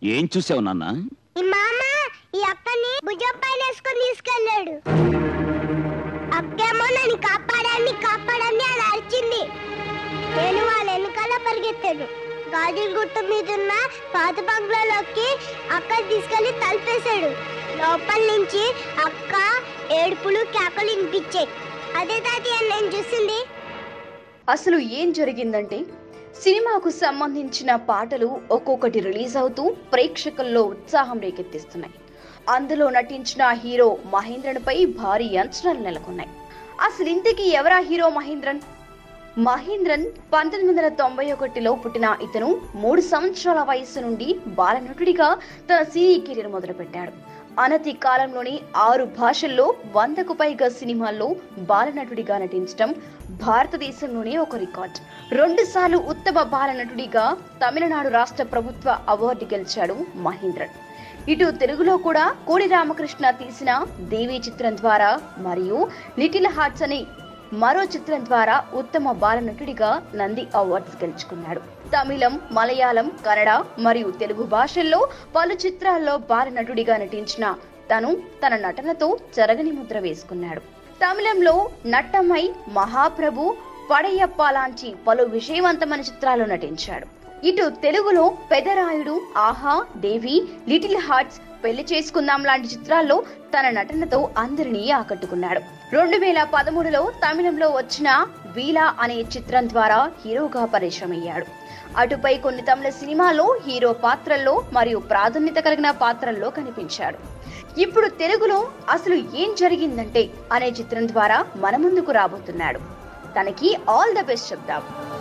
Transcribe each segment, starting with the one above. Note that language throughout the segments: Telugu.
ఏం చూసావు నాన్న ఈ మామ ఈ అక్కని భుజం పైన వేసుకొని తీసుకెళ్ళాడు అక్కేమో నన్ను కాపాడాన్ని కాపాడాన్ని అని అరిచింది నేను వాళ్ళ వెనకాల పరిగెత్తాను గాజుల గుట్ట మీద ఉన్న పాత బంగ్లాలోకి అక్క తీసుకెళ్లి తలిపేశాడు లోపల నుంచి అక్క ఏడుపులు కేకలు వినిపించాయి అదే తాతయ్య నేను చూసింది అసలు ఏం జరిగిందంటే సినిమాకు సంబంధించిన పాటలు ఒక్కొక్కటి రిలీజ్ అవుతూ ప్రేక్షకుల్లో ఉత్సాహం రేకెత్తిస్తున్నాయి అందులో నటించిన హీరో మహేంద్రన్పై భారీ అంచనాలు నెలకొన్నాయి అసలు ఇంతకీ ఎవరా హీరో మహేంద్రన్ మహేంద్రన్ పంతొమ్మిది వందల తొంభై ఒకటిలో పుట్టిన ఇతను మూడు సంవత్సరాల వయసు నుండి బాలనటుడిగా తన సినీ కెరీర్ మొదలుపెట్టాడు అనతి కాలంలోని ఆరు భాషల్లో వందకు పైగా సినిమాల్లో బాలనటుడిగా నటించడం భారతదేశంలోనే ఒక రికార్డ్ రెండుసార్లు ఉత్తమ బాలనటుడిగా తమిళనాడు రాష్ట్ర ప్రభుత్వ అవార్డు గెలిచాడు మహేంద్రన్ ఇటు తెలుగులో కూడా కోడి రామకృష్ణ తీసిన దేవి చిత్రం ద్వారా మరియు లిటిల్ హార్ట్స్ అనే మరో చిత్రం ద్వారా ఉత్తమ బాలనటుడిగా నంది అవార్డ్స్ గెలుచుకున్నాడు తమిళం మలయాళం కన్నడ మరియు తెలుగు భాషల్లో పలు చిత్రాల్లో బాలనటుడిగా నటించిన తను తన నటనతో చెరగని ముద్ర వేసుకున్నాడు తమిళంలో నట్టమై మహాప్రభు పడయ్యప్ప లాంటి పలు విజయవంతమైన చిత్రాల్లో నటించాడు ఇటు తెలుగులో పెదరాయుడు ఆహా దేవి లిటిల్ హార్ట్స్ పెళ్లి చేసుకుందాం లాంటి చిత్రాల్లో తన నటనతో అందరినీ ఆకట్టుకున్నాడు రెండు వేల పదమూడులో తమిళంలో వచ్చిన వీలా అనే చిత్రం ద్వారా హీరోగా పరిచయమయ్యాడు అటుపై కొన్ని తమిళ సినిమాల్లో హీరో పాత్రల్లో మరియు ప్రాధాన్యత కలిగిన పాత్రల్లో కనిపించాడు ఇప్పుడు తెలుగులో అసలు ఏం జరిగిందంటే అనే చిత్రం ద్వారా మన ముందుకు రాబోతున్నాడు తనకి ఆల్ ద బెస్ట్ చెప్దాం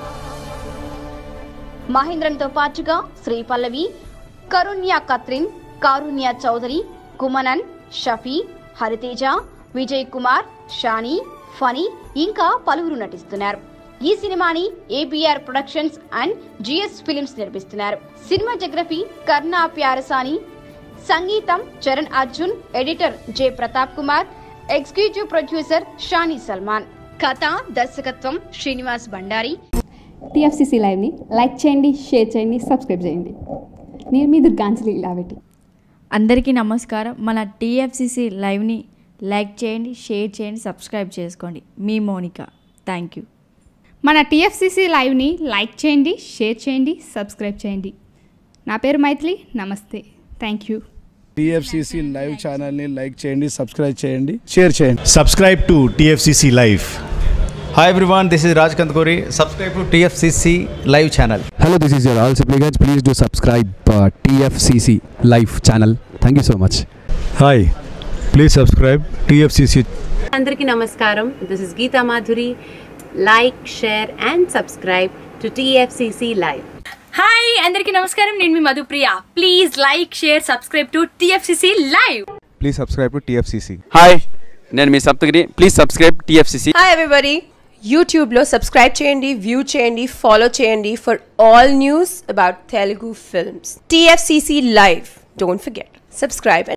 మహేంద్రన్తో పాటుగా శ్రీ పల్లవి కరుణ్య కత్రిన్ కారుణ్య చౌదరి కుమనన్ షఫీ హరితేజ విజయ్ కుమార్ షానీ ఫనీ ఇంకా పలువురు నటిస్తున్నారు ఈ సినిమాని ABR productions and GS films నిర్మిస్తున్నారు సినిమాటోగ్రఫీ కర్ణా ప్యారసాని సంగీతం Charan Arjun editor J Pratap Kumar executive producer Shani Salman కథ దర్శకత్వం శ్రీనివాస్ బండారి టీఎఫ్సీసీ లైవ్ని లైక్ చేయండి షేర్ చేయండి సబ్స్క్రైబ్ చేయండి నేను మీ దుర్గాంజలి ఇలావెట్టి అందరికీ నమస్కారం మన టీఎఫ్సిసి లైవ్ని లైక్ చేయండి షేర్ చేయండి సబ్స్క్రైబ్ చేసుకోండి మీ మోనిక థ్యాంక్ యూ మన టీఎఫ్సీసీ లైవ్ని లైక్ చేయండి షేర్ చేయండి సబ్స్క్రైబ్ చేయండి నా పేరు మైథిలి నమస్తే థ్యాంక్ యూ టిఎఫ్సిసి లైవ్ ఛానల్ని లైక్ చేయండి సబ్స్క్రైబ్ చేయండి షేర్ చేయండి subscribe to TFCC Live. Hi everyone, this is Raj Kantkori. Subscribe to TFCC live channel. Hello, this is your all supplicants. Please do subscribe uh, TFCC live channel. Thank you so much. Hi, please subscribe TFCC అందరికీ నమస్కారం this is Geetha Madhuri like share and subscribe to TFCC live hi అందరికీ నమస్కారం నేను మీ Madhupriya please like share subscribe to TFCC live please subscribe to TFCC hi నేను మీ Saptagiri please subscribe TFCC hi everybody యూట్యూబ్లో సబ్స్క్రైబ్ చేయండి వ్యూ చేయండి ఫాలో చేయండి for all news about Telugu films TFCC live don't forget subscribe